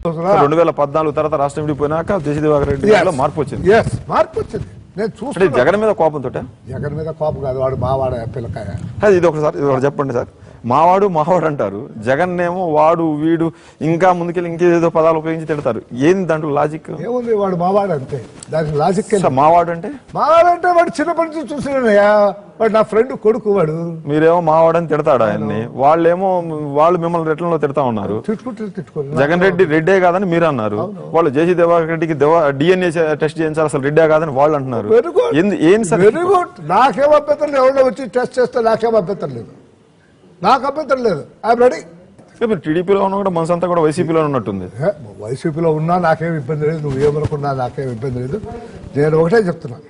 రెండు వేల పద్నాలుగు తర్వాత రాష్ట్రం విడిపోయినాక జేసీ దివాకర్ రెడ్డి గారిలో మార్పు వచ్చింది ఎస్ మార్పు వచ్చింది నేను అంటే చూస్తున్నా జగన్ మీద కోపంతో జగన్ మీద కోపం కాదు వాడు మావాడ పిల్లకాయ ఇది ఒకసారి ఇది ఒకటి చెప్పండి సార్ మావాడు మావాడు అంటారు జగన్ ఏమో వాడు వీడు ఇంకా ముందుకెళ్ళి ఇంకేదో పదాలు ఉపయోగించి తిడతారు ఏంది దాంట్లో లాజిక్ ఏముంది వాడు మావాడు అంతే దానికి లాజిక్ సార్ మావాడు అంటే మావాడంటే వాడు చిన్నప్పటి నుంచి చూసినయ్యా వాడు నా ఫ్రెండ్ కొడుకు వాడు మీరేమో మావాడు అని తిడతాడు ఆయన్ని వాళ్ళేమో వాళ్ళు మిమ్మల్ని రెట్లలో తిడతా ఉన్నారు తిట్టుకుంటే తిట్టుకోరు జగన్ రెడ్డి రెడ్డే కాదని మీరు అన్నారు వాళ్ళు జేసీ దివాకర్ రెడ్డికి డిఎన్ఏ టెస్ట్ చేయించాలి అసలు రెడ్డే కాదని వాళ్ళు అంటున్నారు వెరీ గుడ్ ఏంది- ఏంది సార్ వెరీ గుడ్ నాకేం అభ్యంతరం లేదు ఎవరో వచ్చి టెస్ట్ చేస్తే నాకేం అభ్యంతరం లేదు నాకు అభ్యంతరం లేదు ఐఎమ్ రెడీ మీరు టీడీపీలో ఉన్న కూడా మనసంతా కూడా వైసీపీలో ఉన్నట్టుంది వైసీపీలో ఉన్నా నాకేం ఇబ్బంది లేదు నువ్వు ఏమనుకున్నా నాకేం ఇబ్బంది లేదు నేను ఒకటే చెప్తున్నాను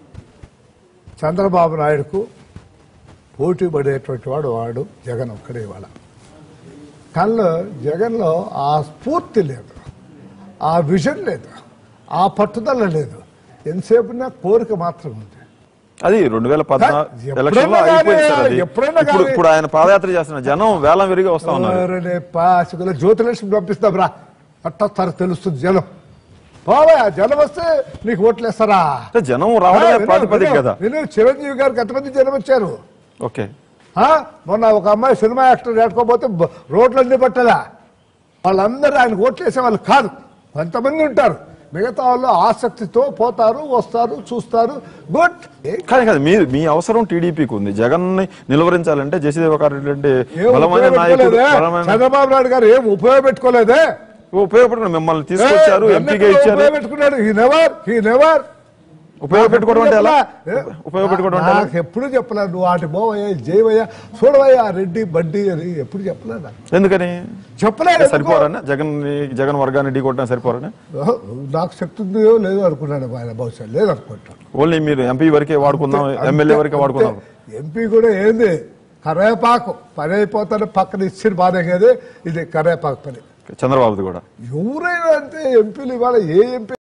చంద్రబాబు నాయుడుకు పోటీ పడేటువంటి వాడు వాడు జగన్ ఒక్కడే ఇవాళ కానీ జగన్లో ఆ స్ఫూర్తి లేదు ఆ విజన్ లేదు ఆ పట్టుదల లేదు ఎంతసేపునా కోరిక మాత్రం ఉంది అది రెండు వేల పద్నాలుగు ఎప్పుడైనా ఎలక్షన్ లో కానీ, అయిపోయింది సార్ అది ఎప్పుడైనా ఇప్పుడు కానీ. ఇప్పుడు ఆయన పాదయాత్ర చేస్తున్న జనం వేలం విరిగి వస్తా ఉన్నారు ఎవరనే పాసికల జ్యోతిలక్ష్మి పంపిస్తాం రా అట్టొస్తారు తెలుస్తుంది జనం బాబా జనం వస్తే నీకు ఓట్లేస్తారా అంటే జనం రావడమే విను, ప్రాతిపదిక విను, కదా విను, చిరంజీవి గారికి ఎంతమంది జనం వచ్చారు ఓకే ఆ? మొన్న ఒక అమ్మాయి సినిమా యాక్టర్ ఏడుకోపోతే బ- రోడ్లన్నీ పట్టదా వాళ్ళందరూ ఆయన ఓట్లేసే వాళ్ళు కాదు కొంతమంది ఉంటారు మిగతా వాళ్ళు ఆసక్తితో పోతారు వస్తారు చూస్తారు గుడ్ కానీ కాదు మీ మీ అవసరం టీడీపీకి ఉంది జగన్ ని నిలువరించాలంటే జయదేవకార్ రెడ్డి అంటే ఏం బలమైన నాయకుడు ఉపయోగపెట్టుకోలేదే బలమైన చంద్రబాబు నాయుడు గారు ఏం ఉపయోగపెట్టుకోలేదే ఉపయోగపడుకున్నాడు మిమ్మల్ని తీసుకొచ్చారు ఏ, ఎంపీగా ఎన్నెక్కడ ఇచ్చారు ఉపయోగపెట్టుకున్నాడు ఈ నెవర్ ఈ నెవర్ ఉపయోగపెట్టుకోవడం అంటే ఎలా ఏ, ఉపయోగపెట్టుకోవడం అంటే ఎలా? నాకు ఎప్పుడు చెప్పలేదు నువ్వు వాటి పోవయ్యా జైవయ్యా చూడవయ్యా రెడ్డి బడ్డి అని ఎప్పుడు చెప్పలేదు నాకు. ఎందుకని చెప్పలేదు ఎందుకో. సరిపోరనే జగన్ జగన్ వర్గాన్ని ఢీ కొట్టడం సరిపోరనే ఓహో, నాకు శక్తి ఉందో లేదో అనుకున్నాను ఆయన బహుశా లేదనుకుంటాను ఓన్లీ మీరు ఎంపీ వరకే వాడుకుందాం ఎమ్మెల్యే వరకే వాడుకుందాం ఎంపీ కూడా ఏంది కరేపాకు పని అయిపోతాను పక్కన ఇచ్చిన బాధే కదా ఇది కరేపాకు పని చంద్రబాబుది కూడా ఎవరైనా అంతే ఎంపీలు ఇవాళ ఏ ఎంపీ